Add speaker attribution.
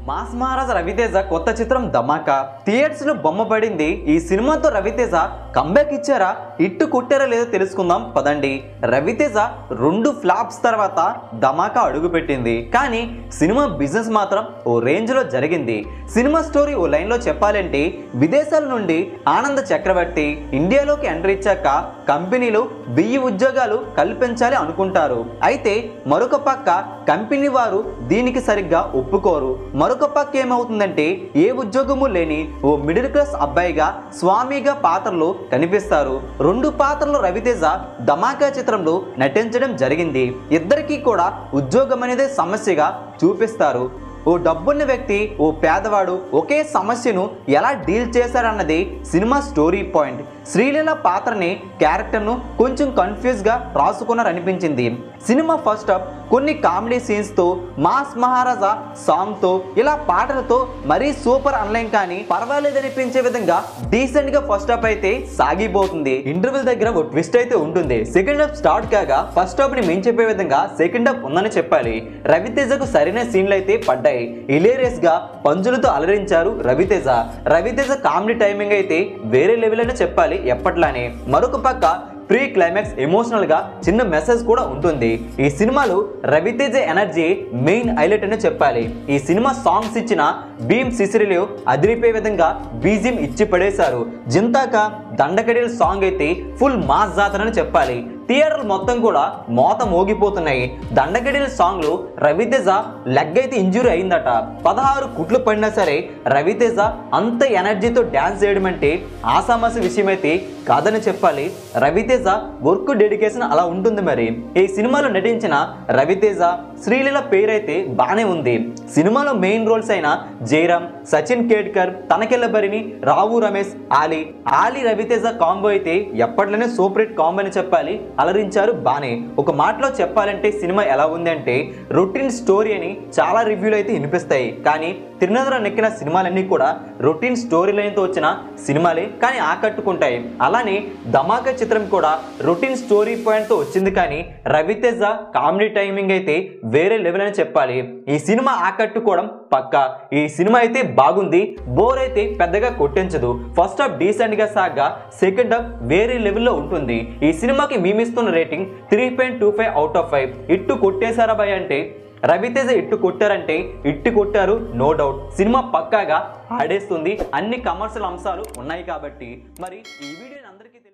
Speaker 1: mass Maharaj Raviteja కొత్త చిత్రం ధమాకా theatres లో బొమ్మ పడింది ఈ సినిమాతో రవితేజ కంబ్యాక్ ఇచ్చారా ఇట్టు కొట్టారా లేదో తెలుసుకుందాం పదండి రవితేజ రెండు ఫ్లాప్స్ తర్వాత ధమాకా అడుగుపెట్టింది కానీ సినిమా బిజినెస్ మాత్రం ఓ రేంజ్ లో జరిగింది సినిమా స్టోరీ ఓ లైన్ లో చెప్పాలంటే విదేశాల నుండి ఆనంద చక్రవర్తి ఇండియాలోకి ఎంటర్ ఇచ్చాక కంపెనీలు వెయ్యి ఉద్యోగాలు కల్పించాలి అనుకుంటారు అయితే మరొక పక్క కంపెనీ వారు దీనికి సరిగ్గా ఒప్పుకోరు మరొక పక్క ఏమవుతుందంటే ఏ ఉద్యోగము లేని ఓ మిడిల్ క్లాస్ అబ్బాయిగా స్వామిగా పాత్రలు కనిపిస్తారు రెండు పాత్రలు రవితేజ ధమాకా చిత్రంలో నటించడం జరిగింది ఇద్దరికీ కూడా ఉద్యోగం అనేది సమస్యగా చూపిస్తారు ఓ డబ్బున్న వ్యక్తి ఓ పేదవాడు ఒకే సమస్యను ఎలా డీల్ చేశారన్నది సినిమా స్టోరీ పాయింట్ శ్రీలీల పాత్రని క్యారెక్టర్ను కొంచెం కన్ఫ్యూజ్గా రాసుకున్నారనిపించింది సినిమా ఫస్ట్ అప్ కొన్ని కామెడీ సీన్స్తో మాస్ మహారాజా సాంగ్తో ఇలా పాటలతో మరీ సూపర్ అనలేం కానీ పర్వాలేదనిపించే విధంగా డీసెంట్ గా ఫస్ట్ హాఫ్ అయితే సాగిపోతుంది ఇంటర్వెల్ దగ్గర ఒక ట్విస్ట్ అయితే ఉంటుంది సెకండ్ హాఫ్ స్టార్ట్ కాగా ఫస్ట్ హాఫ్ ని మేము చెప్పే విధంగా సెకండ్ హాఫ్ ఉందని చెప్పాలి రవితేజకు సరైన సీన్లు అయితే పడ్డాయి ఇలేరియస్ గా పంజులతో అలరించారు రవితేజ రవితేజ కామెడీ టైమింగ్ అయితే వేరే లెవెల్ అనే చెప్పాలి ఎప్పట్లానే మరొక పక్క ప్రీ క్లైమాక్స్ ఎమోషనల్ గా చిన్న మెసేజ్ కూడా ఉంటుంది ఈ సినిమాలో రవితేజ ఎనర్జీ మెయిన్ హైలైట్ అని చెప్పాలి ఈ సినిమా సాంగ్స్ ఇచ్చిన భీమ్ సిసిరిలో అదిరిపోయే విధంగా బీజియం ఇచ్చి పడేశారు జింతాక దండకడీల సాంగ్ అయితే ఫుల్ మాస్ జాతరని చెప్పాలి థియేటర్లు మొత్తం కూడా మోత మోగిపోతున్నాయి దండగడిల సాంగ్ లో రవితేజ లెగ్ అయితే ఇంజురీ అయిందట పదహారు కుట్లు పడినా సరే రవితేజ అంత ఎనర్జీతో డ్యాన్స్ చేయడం అంటే ఆసామాసి విషయం అయితే కాదని చెప్పాలి రవితేజ వర్క్ డెడికేషన్ అలా ఉంటుంది మరి ఈ సినిమాలో నటించిన రవితేజ శ్రీలీల పేరైతే బానే ఉంది సినిమాలో మెయిన్ రోల్స్ అయిన జయరామ్ సచిన్ కేడ్కర్ తనకెళ్ళబరిని రావు రమేష్ ఆలీ ఆలీ రవితేజ కాంబో అయితే ఎప్పట్లోనే సూపర్ హిట్ కాంబో అని చెప్పాలి అలరించారు బానే ఒక మాటలో చెప్పాలంటే సినిమా ఎలా ఉంది అంటే రొటీన్ స్టోరీ అని చాలా రివ్యూలు అయితే వినిపిస్తాయి కానీ తిరునగర నెక్కిన సినిమాలన్నీ కూడా రొటీన్ స్టోరీ లైన్తో వచ్చిన సినిమాలే కానీ ఆకట్టుకుంటాయి అలానే ధమాకా చిత్రం కూడా రొటీన్ స్టోరీ పాయింట్తో వచ్చింది కానీ రవితేజ కామెడీ టైమింగ్ అయితే వేరే లెవెల్ అని చెప్పాలి ఈ సినిమా ఆకట్టుకోవడం పక్కా ఈ సినిమా అయితే బాగుంది బోర్ అయితే పెద్దగా కొట్టించదు ఫస్ట్ హాఫ్ డీసెంట్ గా సాగా సెకండ్ హాఫ్ వేరే లెవెల్లో ఉంటుంది ఈ సినిమాకి మేమిస్తున్న rating three point two five out of five ఇట్టు కొట్టేశారా భయ్ అంటే రవితేజ ఇట్టు కొట్టారంటే ఇట్టు కొట్టారు నో డౌట్ సినిమా పక్కాగా ఆడేస్తుంది అన్ని కమర్షియల్ అంశాలు ఉన్నాయి కాబట్టి మరి ఈ వీడియోని అందరికీ తెలియ-